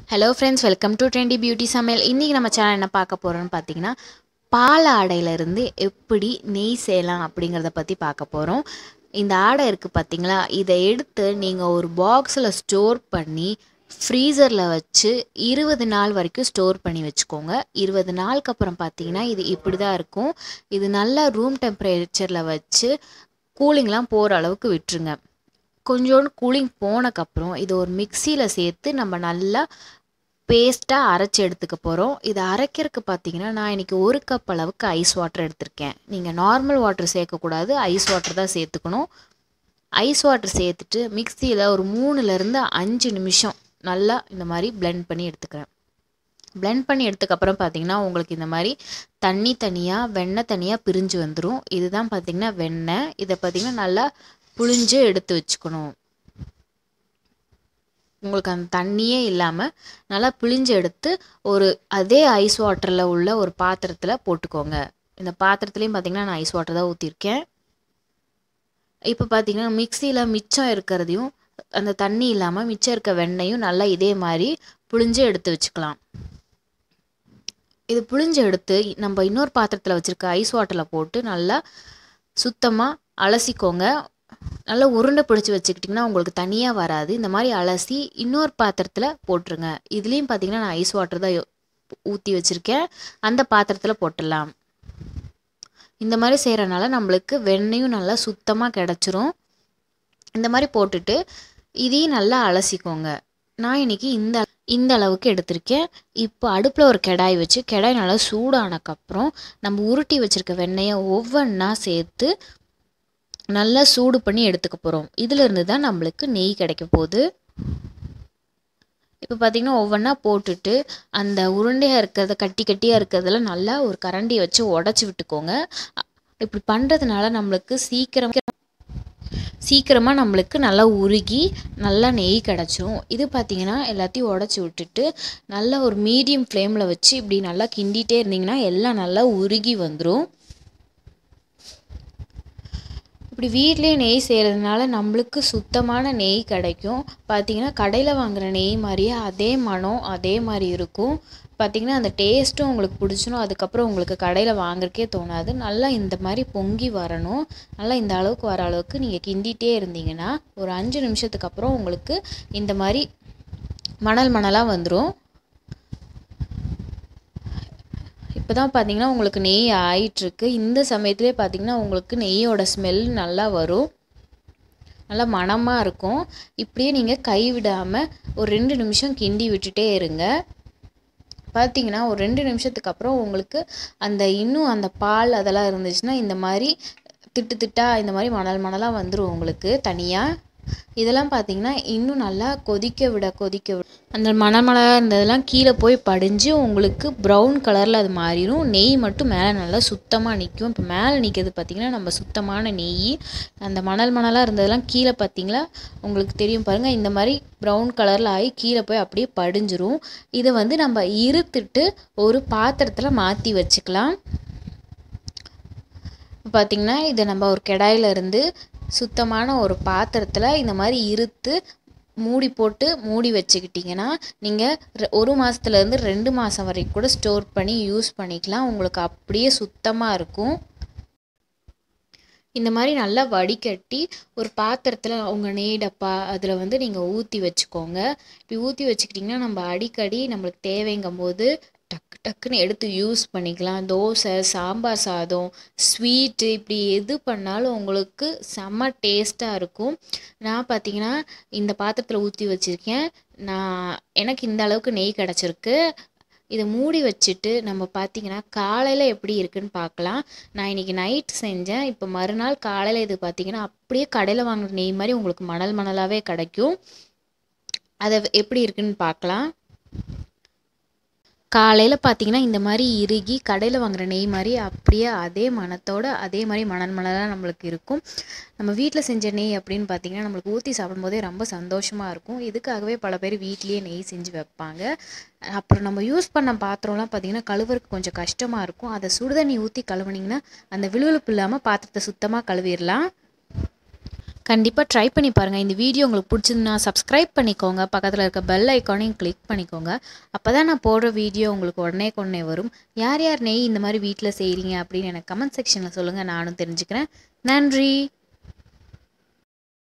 hello friends welcome to trendy beauty சமையல் இன்றைக்கி நம்ம சேனல் என்ன பார்க்க போகிறோம்னு பார்த்தீங்கன்னா பால் ஆடையிலேருந்து எப்படி நெய் செய்யலாம் அப்படிங்கிறத பற்றி பார்க்க போகிறோம் இந்த ஆடை இருக்குது பார்த்தீங்களா இதை எடுத்து நீங்கள் ஒரு பாக்ஸில் ஸ்டோர் பண்ணி ஃப்ரீசரில் வச்சு இருபது நாள் வரைக்கும் ஸ்டோர் பண்ணி வச்சுக்கோங்க இருபது நாளுக்கு அப்புறம் பார்த்தீங்கன்னா இது இப்படி தான் இருக்கும் இது நல்லா ரூம் டெம்பரேச்சரில் வச்சு கூலிங்லாம் போகிற அளவுக்கு விட்டுருங்க கொஞ்சோண்டு கூலிங் போனக்கப்புறம் இது ஒரு மிக்சியில் சேர்த்து நம்ம நல்லா பேஸ்ட்டாக அரைச்சி எடுத்துக்க போகிறோம் இதை அரைக்கிறதுக்கு பார்த்தீங்கன்னா நான் இன்றைக்கி ஒரு கப் அளவுக்கு ஐஸ் வாட்டர் எடுத்திருக்கேன் நீங்கள் நார்மல் வாட்டர் சேர்க்கக்கூடாது ஐஸ் வாட்டர் தான் சேர்த்துக்கணும் ஐஸ் வாட்டர் சேர்த்துட்டு மிக்சியில் ஒரு மூணுலேருந்து அஞ்சு நிமிஷம் நல்லா இந்த மாதிரி பிளெண்ட் பண்ணி எடுத்துக்கிறேன் பிளெண்ட் பண்ணி எடுத்துக்கப்புறம் பார்த்தீங்கன்னா உங்களுக்கு இந்த மாதிரி தண்ணி தனியாக வெண்ணெய் தனியாக பிரிஞ்சு வந்துடும் இதுதான் பார்த்தீங்கன்னா வெண்ணெய் இதை பார்த்தீங்கன்னா நல்லா புழிஞ்சு எடுத்து வச்சுக்கணும் உங்களுக்கு அந்த தண்ணியே இல்லாமல் நல்லா பிழிஞ்சு எடுத்து ஒரு அதே ஐஸ் வாட்டரில் உள்ள ஒரு பாத்திரத்தில் போட்டுக்கோங்க இந்த பாத்திரத்துலேயும் பார்த்தீங்கன்னா நான் ஐஸ் வாட்டர் தான் ஊற்றிருக்கேன் இப்போ பார்த்தீங்கன்னா மிக்சியில் மிச்சம் இருக்கிறதையும் அந்த தண்ணி இல்லாமல் மிச்சம் இருக்க வெண்ணையும் நல்லா இதே மாதிரி புழிஞ்சு எடுத்து வச்சுக்கலாம் இது புழிஞ்சு எடுத்து நம்ம இன்னொரு பாத்திரத்தில் வச்சுருக்க ஐஸ் வாட்டரில் போட்டு நல்லா சுத்தமாக அலசிக்கோங்க நல்லா உருண்டை பிடிச்சி வச்சுக்கிட்டிங்கன்னா உங்களுக்கு தனியாக வராது இந்த மாதிரி அலசி இன்னொரு பாத்திரத்தில் போட்டுருங்க இதுலேயும் பார்த்தீங்கன்னா நான் ஐஸ் வாட்டர் தான் ஊற்றி வச்சுருக்கேன் அந்த பாத்திரத்தில் போட்டுடலாம் இந்த மாதிரி செய்கிறனால நம்மளுக்கு வெண்ணையும் நல்லா சுத்தமாக கிடச்சிரும் இந்த மாதிரி போட்டுட்டு இதையும் நல்லா அலசிக்கோங்க நான் இன்றைக்கி இந்த இந்த அளவுக்கு எடுத்திருக்கேன் இப்போ அடுப்பில் ஒரு கெடாய் வச்சு கெடாய் நல்லா சூடானக்கப்புறம் நம்ம உருட்டி வச்சுருக்க வெண்ணெயை ஒவ்வொன்றா சேர்த்து நல்லா சூடு பண்ணி எடுத்துக்க போகிறோம் இதிலிருந்து தான் நம்மளுக்கு நெய் கிடைக்க போகுது இப்போ பார்த்திங்கன்னா ஒவ்வொன்றா போட்டுட்டு அந்த உருண்டையாக இருக்கிறத கட்டி கட்டியாக இருக்கிறதுல நல்லா ஒரு கரண்டியை வச்சு உடச்சி விட்டுக்கோங்க இப்படி பண்ணுறதுனால நம்மளுக்கு சீக்கிரம் சீக்கிரமாக நம்மளுக்கு நல்லா உருகி நல்லா நெய் கிடச்சிரும் இது பார்த்திங்கன்னா எல்லாத்தையும் உடச்சி விட்டுட்டு நல்லா ஒரு மீடியம் ஃப்ளேமில் வச்சு இப்படி நல்லா கிண்டிகிட்டே இருந்திங்கன்னா எல்லாம் நல்லா உருகி வந்துடும் இப்படி வீட்டிலே நெய் செய்கிறதுனால நம்மளுக்கு சுத்தமான நெய் கிடைக்கும் பார்த்திங்கன்னா கடையில் வாங்குகிற நெய் மாதிரியே அதே மனம் அதே மாதிரி இருக்கும் பார்த்திங்கன்னா அந்த டேஸ்ட்டும் உங்களுக்கு பிடிச்சிடும் அதுக்கப்புறம் உங்களுக்கு கடையில் வாங்குறக்கே தோணாது நல்லா இந்த மாதிரி பொங்கி வரணும் நல்லா இந்த அளவுக்கு வர அளவுக்கு நீங்கள் கிண்டிகிட்டே இருந்தீங்கன்னா ஒரு அஞ்சு நிமிஷத்துக்கு அப்புறம் உங்களுக்கு இந்த மாதிரி மணல் மணலாக வந்துடும் இப்போ தான் பார்த்தீங்கன்னா உங்களுக்கு நெய் ஆயிட்டுருக்கு இந்த சமயத்துலேயே பார்த்தீங்கன்னா உங்களுக்கு நெய்யோட ஸ்மெல் நல்லா வரும் நல்லா மணமாக இருக்கும் இப்படியே நீங்கள் கை விடாமல் ஒரு ரெண்டு நிமிஷம் கிண்டி விட்டுட்டே இருங்க பார்த்தீங்கன்னா ஒரு ரெண்டு நிமிஷத்துக்கு அப்புறம் உங்களுக்கு அந்த இன்னும் அந்த பால் அதெல்லாம் இருந்துச்சுன்னா இந்த மாதிரி திட்டு திட்டாக இந்த மாதிரி மணல் மணலாக வந்துடும் உங்களுக்கு தனியாக இதெல்லாம் பார்த்தீங்கன்னா இன்னும் நல்லா கொதிக்க விட கொதிக்க விட அந்த மணல் மணலாக இருந்ததெல்லாம் கீழே போய் படிஞ்சு உங்களுக்கு ப்ரௌன் கலரில் அது மாறிடும் நெய் மட்டும் மேலே நல்லா சுத்தமாக நிற்கும் இப்போ மேலே நிற்கிறது பார்த்திங்கன்னா நம்ம சுத்தமான நெய் அந்த மணல் மணலாக இருந்ததெல்லாம் கீழே பார்த்திங்களா உங்களுக்கு தெரியும் பாருங்கள் இந்த மாதிரி ப்ரௌன் கலரில் ஆகி கீழே போய் அப்படியே படிஞ்சிரும் இதை வந்து நம்ம இருத்துட்டு ஒரு பாத்திரத்தில் மாற்றி வச்சுக்கலாம் பார்த்திங்கன்னா இதை நம்ம ஒரு கெடாயில் இருந்து சுத்தமான ஒரு பாத்திரத்தில் இந்த மாதிரி இருத்து மூடி போட்டு மூடி வச்சுக்கிட்டிங்கன்னா நீங்கள் ஒரு மாதத்துலேருந்து ரெண்டு மாதம் வரைக்கும் கூட ஸ்டோர் பண்ணி யூஸ் பண்ணிக்கலாம் உங்களுக்கு அப்படியே சுத்தமாக இருக்கும் இந்த மாதிரி நல்லா வடிகட்டி ஒரு பாத்திரத்தில் உங்கள் நெய் டப்பா அதில் வந்து நீங்கள் ஊற்றி வச்சுக்கோங்க இப்படி ஊற்றி வச்சுக்கிட்டிங்கன்னா நம்ம அடிக்கடி நம்மளுக்கு தேவைங்கும் போது டக்கு டக்குன்னு எடுத்து யூஸ் பண்ணிக்கலாம் தோசை சாம்பார் சாதம் ஸ்வீட்டு இப்படி எது பண்ணாலும் உங்களுக்கு செம்ம டேஸ்ட்டாக இருக்கும் நான் பார்த்தீங்கன்னா இந்த பாத்திரத்தில் ஊற்றி வச்சுருக்கேன் நான் எனக்கு இந்த அளவுக்கு நெய் கிடச்சிருக்கு இதை மூடி வச்சுட்டு நம்ம பார்த்திங்கன்னா காலையில் எப்படி இருக்குன்னு பார்க்கலாம் நான் இன்றைக்கி நைட் செஞ்சேன் இப்போ மறுநாள் காலையில் இது பார்த்திங்கன்னா அப்படியே கடையில் வாங்குற நெய் மாதிரி உங்களுக்கு மணல் மணலாகவே கிடைக்கும் அதை எப்படி இருக்குன்னு பார்க்கலாம் காலையில் பார்த்தீங்கன்னா இந்த மாதிரி இறுகி கடையில் வாங்குகிற நெய் மாதிரி அப்படியே அதே மணத்தோட அதே மாதிரி மணல் மணலாக நம்மளுக்கு இருக்கும் நம்ம வீட்டில் செஞ்ச நெய் அப்படின்னு பார்த்தீங்கன்னா நம்மளுக்கு ஊற்றி சாப்பிடும்போதே ரொம்ப சந்தோஷமாக இருக்கும் இதுக்காகவே பல பேர் வீட்லேயே நெய் செஞ்சு வைப்பாங்க அப்புறம் நம்ம யூஸ் பண்ண பாத்திரம்லாம் பார்த்தீங்கன்னா கழுவுறதுக்கு கொஞ்சம் கஷ்டமாக இருக்கும் அதை சுடுதண்ணி ஊற்றி கழுவுனிங்கன்னா அந்த விழுவிழுப்பு இல்லாமல் பாத்திரத்தை சுத்தமாக கழுவிடலாம் கண்டிப்பாக ட்ரை பண்ணி பாருங்கள் இந்த வீடியோ உங்களுக்கு பிடிச்சதுன்னா சப்ஸ்கிரைப் பண்ணிக்கோங்க பக்கத்தில் இருக்க பெல் ஐக்கானையும் கிளிக் பண்ணிக்கோங்க அப்போ தான் நான் போடுற வீடியோ உங்களுக்கு உடனே கொண்டே வரும் யார் யார் நெய் இந்த மாதிரி வீட்டில் செய்கிறீங்க அப்படின்னு எனக்கு கமெண்ட் செக்ஷனில் சொல்லுங்கள் நானும் தெரிஞ்சுக்கிறேன் நன்றி